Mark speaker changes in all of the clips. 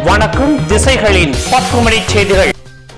Speaker 1: வணக்கம் திசைகளின் பத்து மணி செய்திகள்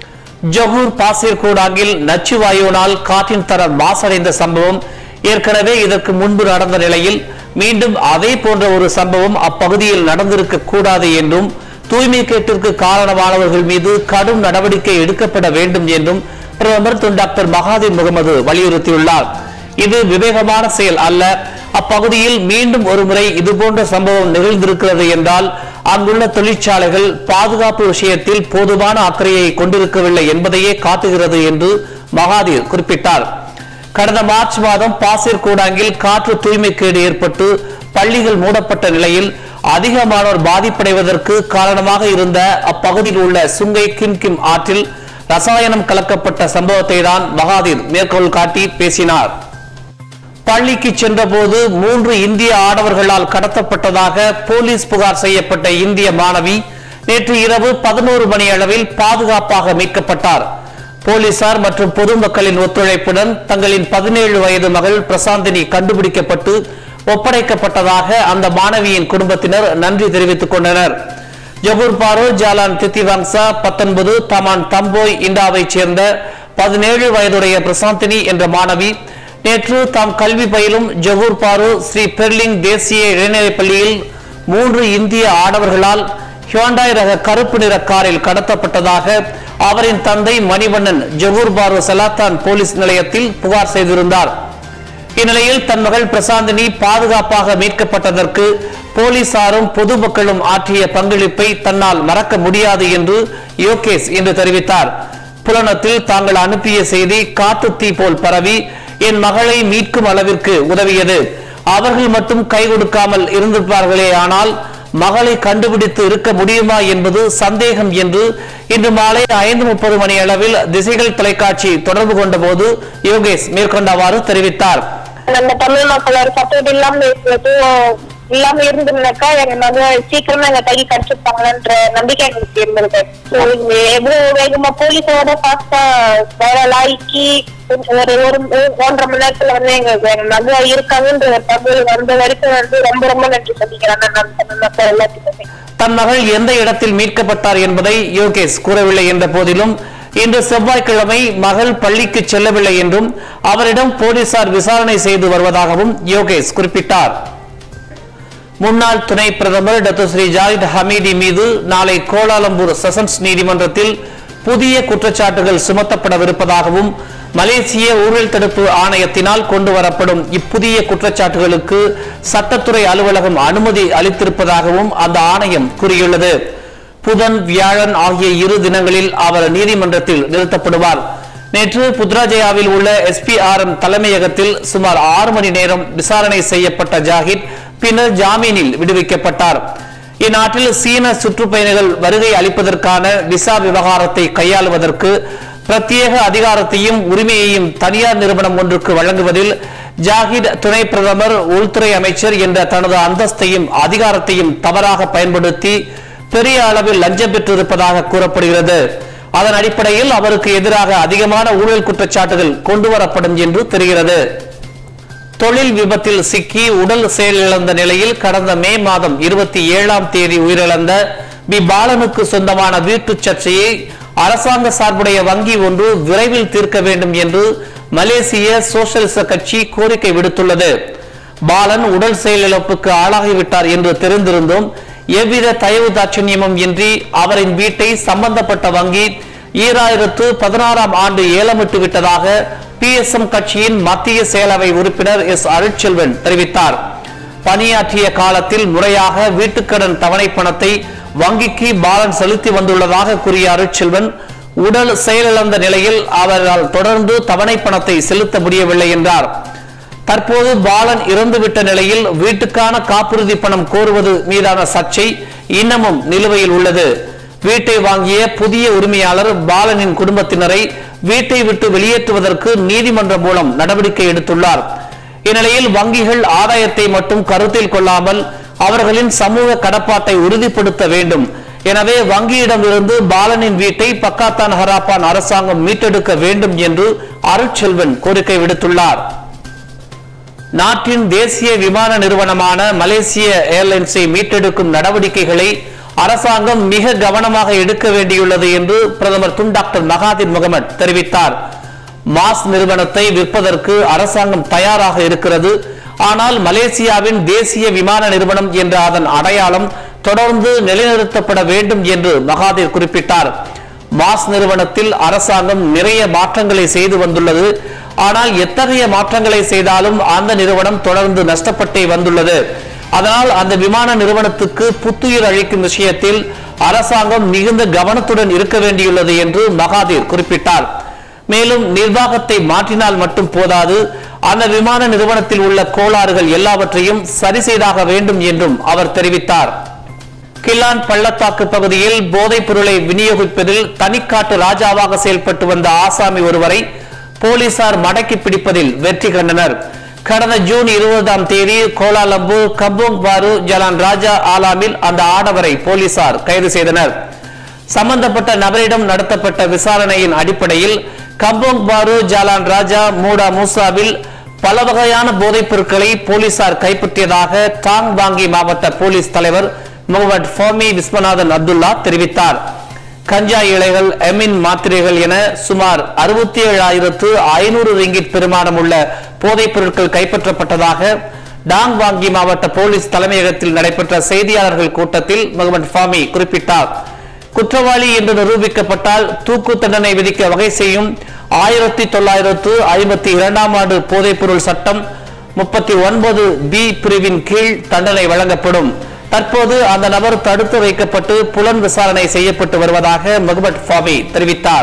Speaker 1: ஜொஹூர் பாசிர் கூடாங்கில் நச்சுவாயுவினால் காற்றின் தரம் மாசடைந்த சம்பவம் ஏற்கனவே இதற்கு முன்பு நடந்த நிலையில் மீண்டும் அதே போன்ற ஒரு சம்பவம் அப்பகுதியில் நடந்திருக்க கூடாது என்றும் தூய்மை கேட்டிற்கு காரணமானவர்கள் மீது கடும் நடவடிக்கை எடுக்கப்பட வேண்டும் என்றும் பிரதமர் திரு டாக்டர் மகாதீர் முகமது வலியுறுத்தியுள்ளார் இது விவேகமான செயல் அல்ல அப்பகுதியில் மீண்டும் ஒருமுறை இதுபோன்ற சம்பவம் நிகழ்ந்திருக்கிறது என்றால் அங்குள்ள தொழிற்சாலைகள் பாதுகாப்பு விஷயத்தில் போதுமான அக்கறையை கொண்டிருக்கவில்லை என்பதையே காட்டுகிறது என்று மகாதீர் குறிப்பிட்டார் கடந்த மார்ச் மாதம் பாசிர் கூடாங்கில் காற்று தூய்மைக்கேடு ஏற்பட்டு பள்ளிகள் மூடப்பட்ட நிலையில் அதிகமானோர் பாதிப்படைவதற்கு காரணமாக இருந்த அப்பகுதியில் உள்ள சுங்கை கிம்கிம் ஆற்றில் ரசாயனம் கலக்கப்பட்ட சம்பவத்தை தான் மகாதீர் மேற்கோள் காட்டி பேசினார் பள்ளிக்கு சென்றபோது மூன்று இந்திய ஆடவர்களால் கடத்தப்பட்டதாக போலீஸ் புகார் செய்யப்பட்ட இந்திய மாணவி நேற்று இரவு பதினோரு மணி அளவில் பாதுகாப்பாக மீட்கப்பட்டார் போலீசார் மற்றும் பொதுமக்களின் ஒத்துழைப்புடன் தங்களின் பதினேழு வயது மகள் பிரசாந்தினி கண்டுபிடிக்கப்பட்டு ஒப்படைக்கப்பட்டதாக அந்த மாணவியின் குடும்பத்தினர் நன்றி தெரிவித்துக் கொண்டனர் ஜபூர் பாரோ ஜாலான் தித்திவாங்சா பத்தொன்பது தமான் தம்போய் இண்டாவைச் சேர்ந்த பதினேழு வயதுடைய பிரசாந்தினி என்ற மாணவி நேற்று தாம் கல்வி பயிலும் ஜகூர் பாரு ஸ்ரீ பெர்லிங் தேசிய இடைநிலைப் பள்ளியில் மூன்று இந்திய ஆடவர்களால் ஹியோண்டாய் ரக கருப்பு நிற காரில் கடத்தப்பட்டதாக அவரின் தந்தை மணிவண்ணன் ஜகூர் பாரு சலாத்தான் போலீஸ் நிலையத்தில் புகார் செய்திருந்தார் இந்நிலையில் தன் மகள் பிரசாந்தினி பாதுகாப்பாக மீட்கப்பட்டதற்கு போலீசாரும் பொதுமக்களும் ஆற்றிய பங்களிப்பை தன்னால் மறக்க முடியாது என்று யோகேஷ் இன்று தெரிவித்தார் புலனத்தில் தாங்கள் அனுப்பிய செய்தி காட்டு தீ போல் பரவி என் மகளை மீட்கும் அளவிற்கு உதவியது அவர்கள் மட்டும் கை கொடுக்காமல் இருந்திருப்பார்களே ஆனால் மகளை கண்டுபிடித்து இருக்க முடியுமா என்பது சந்தேகம் என்று இன்று மாலை ஐந்து முப்பது மணி அளவில் திசைகள் தொலைக்காட்சி தொடர்பு கொண்ட போது யோகேஷ் மேற்கொண்டவாறு தெரிவித்தார்
Speaker 2: நம்ம தமிழ் மக்களோட சப்போர்ட் இல்லாம இருக்கிறது இல்லாம இருந்திருந்தாக்கா எங்க வந்து சீக்கிரமா எங்க கை கிடைச்சிருப்பாங்கன்ற நம்பிக்கை எங்களுக்கு இருந்திருக்கு So, இது எவ்வளவு வேகமா போலீஸோட ஃபாஸ்டா வைரல் ஆக்கி ஒரு ஒரு ஒன்றரை மணி நேரத்துல வந்து எங்க எங்க மக இருக்காங்கன்ற ஒரு தகவல் வந்த வரைக்கும் வந்து ரொம்ப ரொம்ப நன்றி சொல்லிக்கிறேன் நான் தமிழ் மக்கள் எல்லாத்துக்குமே
Speaker 1: தன் மகள் எந்த இடத்தில் மீட்கப்பட்டார் என்பதை யோகேஷ் கூறவில்லை என்ற போதிலும் இன்று செவ்வாய்க்கிழமை மகள் பள்ளிக்கு செல்லவில்லை என்றும் அவரிடம் போலீசார் விசாரணை செய்து வருவதாகவும் யோகேஷ் குறிப்பிட்டார் முன்னாள் துணை பிரதமர் டாக்டர் ஸ்ரீ ஜாகித் ஹமீதி மீது நாளை கோலாலம்பூர் செஷன்ஸ் நீதிமன்றத்தில் புதிய குற்றச்சாட்டுகள் சுமத்தப்படவிருப்பதாகவும் மலேசிய ஊழல் தடுப்பு ஆணையத்தினால் கொண்டு வரப்படும் இப்புதிய குற்றச்சாட்டுகளுக்கு சட்டத்துறை அலுவலகம் அனுமதி அளித்திருப்பதாகவும் அந்த ஆணையம் கூறியுள்ளது புதன் வியாழன் ஆகிய இரு தினங்களில் அவர் நீதிமன்றத்தில் நிறுத்தப்படுவார் நேற்று புத்ராஜயாவில் உள்ள எஸ்பிஆர்எம் தலைமையகத்தில் சுமார் ஆறு மணி நேரம் விசாரணை செய்யப்பட்ட ஜாகித் பின்னர் ஜாமீனில் விடுவிக்கப்பட்டார் இந்நாட்டில் சீன சுற்றுப்பயணிகள் வருகை அளிப்பதற்கான விசா விவகாரத்தை கையாளுவதற்கு பிரத்யேக அதிகாரத்தையும் உரிமையையும் தனியார் நிறுவனம் ஒன்றுக்கு வழங்குவதில் ஜாகித் துணை பிரதமர் உள்துறை அமைச்சர் என்ற தனது அந்தஸ்தையும் அதிகாரத்தையும் தவறாக பயன்படுத்தி பெரிய அளவில் லஞ்சம் பெற்றிருப்பதாக கூறப்படுகிறது அதன் அடிப்படையில் அவருக்கு எதிராக அதிகமான ஊழல் குற்றச்சாட்டுகள் கொண்டு வரப்படும் என்று தெரிகிறது தொழில் விபத்தில் சிக்கி உடல் செயலிழந்த நிலையில் கடந்த மே மாதம் இருபத்தி ஏழாம் தேதி உயிரிழந்த பி பாலனுக்கு சொந்தமான வீட்டு சர்ச்சையை அரசாங்க சார்புடைய வங்கி ஒன்று விரைவில் தீர்க்க வேண்டும் என்று மலேசிய சோசியலிச கட்சி கோரிக்கை விடுத்துள்ளது பாலன் உடல் செயலிழப்புக்கு ஆளாகிவிட்டார் என்று தெரிந்திருந்தும் எவ்வித தயவு தாட்சண்யமும் இன்றி அவரின் வீட்டை சம்பந்தப்பட்ட வங்கி ஈராயிரத்து பதினாறாம் ஆண்டு ஏலமிட்டு விட்டதாக பி எஸ் எம் கட்சியின் மத்திய செயலவை உறுப்பினர் எஸ் அருட்செல்வன் தெரிவித்தார் பணியாற்றிய காலத்தில் முறையாக வீட்டுக்கடன் தவணை பணத்தை வங்கிக்கு பாலன் செலுத்தி வந்துள்ளதாக கூறிய அருட்செல்வன் உடல் செயலிழந்த நிலையில் அவரால் தொடர்ந்து தவணை பணத்தை செலுத்த முடியவில்லை என்றார் தற்போது பாலன் இறந்துவிட்ட நிலையில் வீட்டுக்கான காப்புறுதி பணம் கோருவது மீதான சர்ச்சை இன்னமும் நிலுவையில் உள்ளது வீட்டை வாங்கிய புதிய உரிமையாளர் பாலனின் குடும்பத்தினரை வீட்டை விட்டு வெளியேற்றுவதற்கு நீதிமன்றம் மூலம் நடவடிக்கை எடுத்துள்ளார் இந்நிலையில் வங்கிகள் ஆதாயத்தை மட்டும் கருத்தில் கொள்ளாமல் அவர்களின் சமூக கடப்பாட்டை உறுதிப்படுத்த வேண்டும் எனவே வங்கியிடம் இருந்து பாலனின் வீட்டை பக்காத்தான் ஹராப்பான் அரசாங்கம் மீட்டெடுக்க வேண்டும் என்று அருட்செல்வன் கோரிக்கை விடுத்துள்ளார் நாட்டின் தேசிய விமான நிறுவனமான மலேசிய ஏர்லைன்ஸை மீட்டெடுக்கும் நடவடிக்கைகளை அரசாங்கம் மிக கவனமாக எடுக்க வேண்டியுள்ளது என்று பிரதமர் துன் டாக்டர் மகாதிர் முகமது தெரிவித்தார் மாஸ் நிறுவனத்தை விற்பதற்கு அரசாங்கம் தயாராக இருக்கிறது ஆனால் மலேசியாவின் தேசிய விமான நிறுவனம் என்ற அதன் அடையாளம் தொடர்ந்து நிலைநிறுத்தப்பட வேண்டும் என்று மகாதீர் குறிப்பிட்டார் மாஸ் நிறுவனத்தில் அரசாங்கம் நிறைய மாற்றங்களை செய்து வந்துள்ளது ஆனால் எத்தகைய மாற்றங்களை செய்தாலும் அந்த நிறுவனம் தொடர்ந்து நஷ்டப்பட்டே வந்துள்ளது அதனால் அந்த விமான நிறுவனத்துக்கு புத்துயிர் அளிக்கும் விஷயத்தில் அரசாங்கம் மிகுந்த கவனத்துடன் இருக்க வேண்டியுள்ளது என்று மகாதீர் குறிப்பிட்டார் மேலும் நிர்வாகத்தை மாற்றினால் மட்டும் போதாது அந்த விமான நிறுவனத்தில் உள்ள கோளாறுகள் எல்லாவற்றையும் சரி செய்தாக வேண்டும் என்றும் அவர் தெரிவித்தார் கில்லான் பள்ளத்தாக்கு பகுதியில் போதைப் பொருளை விநியோகிப்பதில் தனிக்காட்டு ராஜாவாக செயல்பட்டு வந்த ஆசாமி ஒருவரை போலீசார் மடக்கி பிடிப்பதில் வெற்றி கண்டனர் கடந்த ஜூன் இருபதாம் தேதி கோலாலம்பூர் கம்போங் பாரு ஜலான் ராஜா ஆலாமில் அந்த ஆடவரை போலீசார் கைது செய்தனர் சம்பந்தப்பட்ட நபரிடம் நடத்தப்பட்ட விசாரணையின் அடிப்படையில் கம்போங் பாரு ஜாலான் ராஜா மூடா மூசாவில் பல வகையான போதைப் பொருட்களை போலீசார் கைப்பற்றியதாக டாங் பாங்கி மாவட்ட போலீஸ் தலைவர் முகமது ஃபோமி விஸ்வநாதன் அப்துல்லா தெரிவித்தார் கஞ்சா இலைகள் எமின் மாத்திரைகள் என சுமார் அறுபத்தி ஏழாயிரத்து ஐநூறு ரிங்கிட் பெருமானம் உள்ள போதைப் பொருட்கள் கைப்பற்றப்பட்டதாக டாங் வாங்கி மாவட்ட போலீஸ் தலைமையகத்தில் நடைபெற்ற செய்தியாளர்கள் கூட்டத்தில் முகமது ஃபாமி குறிப்பிட்டார் குற்றவாளி என்று நிரூபிக்கப்பட்டால் தூக்கு தண்டனை விதிக்க வகை செய்யும் ஆயிரத்தி தொள்ளாயிரத்து ஐம்பத்தி இரண்டாம் ஆண்டு போதைப்பொருள் சட்டம் முப்பத்தி ஒன்பது பி பிரிவின் கீழ் தண்டனை வழங்கப்படும் தற்போது அந்த நபர் தடுத்து வைக்கப்பட்டு புலன் விசாரணை செய்யப்பட்டு வருவதாக முகமது ஃபாமி தெரிவித்தார்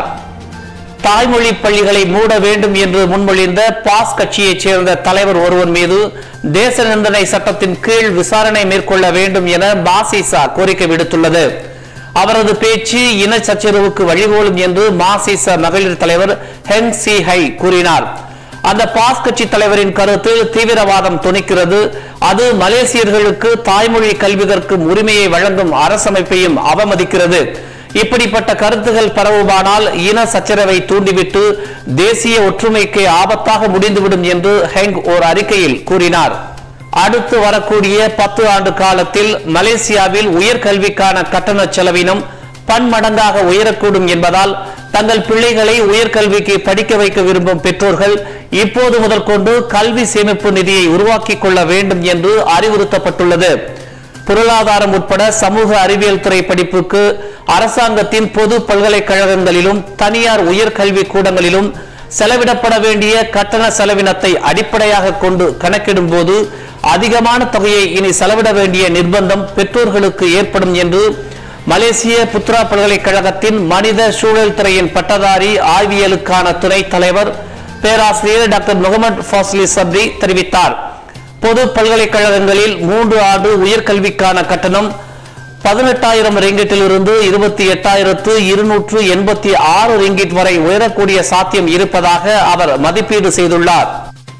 Speaker 1: தாய்மொழி பள்ளிகளை மூட வேண்டும் என்று முன்மொழிந்த பாஸ் கட்சியைச் சேர்ந்த தலைவர் ஒருவர் மீது தேச நிந்தனை சட்டத்தின் கீழ் விசாரணை மேற்கொள்ள வேண்டும் என பாசிசா கோரிக்கை விடுத்துள்ளது அவரது பேச்சு இன சச்சரவுக்கு வழிகோலும் என்று மாசிச மகளிர் தலைவர் ஹெங் சி ஹை கூறினார் அந்த பாஸ் கட்சி தலைவரின் கருத்து தீவிரவாதம் துணிக்கிறது அது மலேசியர்களுக்கு தாய்மொழி கல்வி கற்கும் உரிமையை வழங்கும் அரசமைப்பையும் அவமதிக்கிறது இப்படிப்பட்ட கருத்துகள் பரவுமானால் இன சச்சரவை தூண்டிவிட்டு தேசிய ஒற்றுமைக்கு ஆபத்தாக முடிந்துவிடும் என்று ஹெங் ஓர் அறிக்கையில் கூறினார் அடுத்து வரக்கூடிய பத்து ஆண்டு காலத்தில் மலேசியாவில் உயர்கல்விக்கான கட்டண செலவினம் பன்மடங்காக உயரக்கூடும் என்பதால் தங்கள் பிள்ளைகளை உயர்கல்விக்கு படிக்க வைக்க விரும்பும் பெற்றோர்கள் இப்போது முதற்கொண்டு கல்வி சேமிப்பு நிதியை உருவாக்கிக் கொள்ள வேண்டும் என்று அறிவுறுத்தப்பட்டுள்ளது பொருளாதாரம் உட்பட சமூக அறிவியல் துறை படிப்புக்கு அரசாங்கத்தின் பொது பல்கலைக்கழகங்களிலும் தனியார் உயர்கல்வி கூடங்களிலும் செலவிடப்பட வேண்டிய கட்டண செலவினத்தை அடிப்படையாக கொண்டு கணக்கிடும் போது அதிகமான தொகையை இனி செலவிட வேண்டிய நிர்பந்தம் பெற்றோர்களுக்கு ஏற்படும் என்று மலேசிய புத்ரா பல்கலைக்கழகத்தின் மனித சூழல் துறையின் பட்டதாரி ஆய்வியலுக்கான துணை தலைவர் பேராசிரியர் டாக்டர் முகமது ஃபாஸ்லி சப்ரி தெரிவித்தார் பொது பல்கலைக்கழகங்களில் மூன்று ஆண்டு உயர்கல்விக்கான கட்டணம் பதினெட்டாயிரம் ரிங்கிட்டில் இருந்து இருபத்தி எட்டாயிரத்து இருநூற்று எண்பத்தி ஆறு ரிங்கிட் வரை உயரக்கூடிய சாத்தியம் இருப்பதாக அவர் மதிப்பீடு செய்துள்ளார்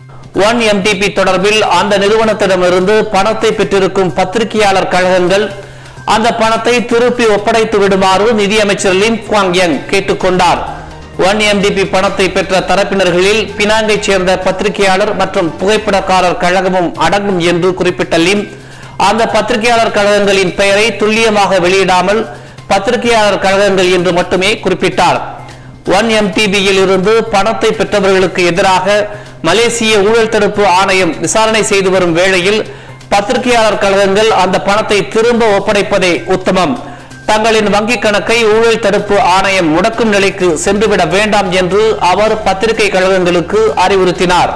Speaker 1: ஒன் எம்டிபி தொடர்பில் அந்த நிறுவனத்திடமிருந்து பணத்தை பெற்றிருக்கும் பத்திரிகையாளர் கழகங்கள் அந்த பணத்தை திருப்பி ஒப்படைத்து விடுமாறு நிதியமைச்சர் லிம் குவாங் யங் கேட்டுக்கொண்டார் ஒன் எம்டிபி பணத்தை பெற்ற தரப்பினர்களில் பினாங்கைச் சேர்ந்த பத்திரிகையாளர் மற்றும் புகைப்படக்காரர் கழகமும் அடங்கும் என்று குறிப்பிட்ட லிம் அந்த பத்திரிகையாளர் கழகங்களின் பெயரை துல்லியமாக வெளியிடாமல் பத்திரிகையாளர் கழகங்கள் என்று மட்டுமே குறிப்பிட்டார் ஒன் எம்டிபியில் இருந்து பணத்தை பெற்றவர்களுக்கு எதிராக மலேசிய ஊழல் தடுப்பு ஆணையம் விசாரணை செய்து வரும் வேளையில் பத்திரிகையாளர் கழகங்கள் அந்த பணத்தை திரும்ப ஒப்படைப்பதே உத்தமம் தங்களின் வங்கிக் கணக்கை ஊழல் தடுப்பு ஆணையம் முடக்கும் நிலைக்கு சென்றுவிட வேண்டாம் என்று அவர் பத்திரிகை கழகங்களுக்கு அறிவுறுத்தினார்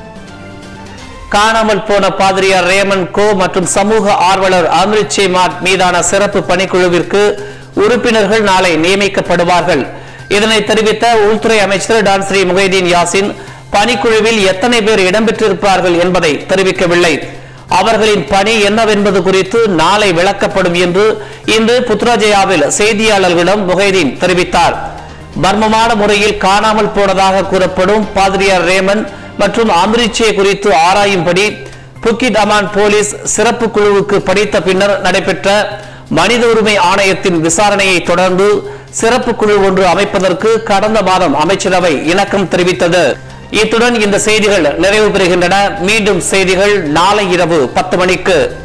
Speaker 1: காணாமல் போன பாதிரியார் ரேமன் கோ மற்றும் சமூக ஆர்வலர் அம்ரித் சேமாட் மீதான சிறப்பு பணிக்குழுவிற்கு உறுப்பினர்கள் நாளை நியமிக்கப்படுவார்கள் இதனை தெரிவித்த உள்துறை அமைச்சர் டான் ஸ்ரீ முகைதீன் யாசின் பணிக்குழுவில் எத்தனை பேர் இடம்பெற்றிருப்பார்கள் என்பதை தெரிவிக்கவில்லை அவர்களின் பணி என்னவென்பது குறித்து நாளை விளக்கப்படும் என்று இன்று புத்ராஜயாவில் செய்தியாளர்களிடம் முகைதீன் தெரிவித்தார் மர்மமான முறையில் காணாமல் போனதாக கூறப்படும் பாதிரியார் ரேமன் மற்றும் அம்ரிச்சே குறித்து ஆராயும்படி புக்கிட் அமான் போலீஸ் சிறப்பு குழுவுக்கு படித்த பின்னர் நடைபெற்ற மனித உரிமை ஆணையத்தின் விசாரணையை தொடர்ந்து சிறப்பு குழு ஒன்று அமைப்பதற்கு கடந்த மாதம் அமைச்சரவை இணக்கம் தெரிவித்தது இத்துடன் இந்த செய்திகள் நிறைவு பெறுகின்றன மீண்டும் செய்திகள் நாளை இரவு பத்து மணிக்கு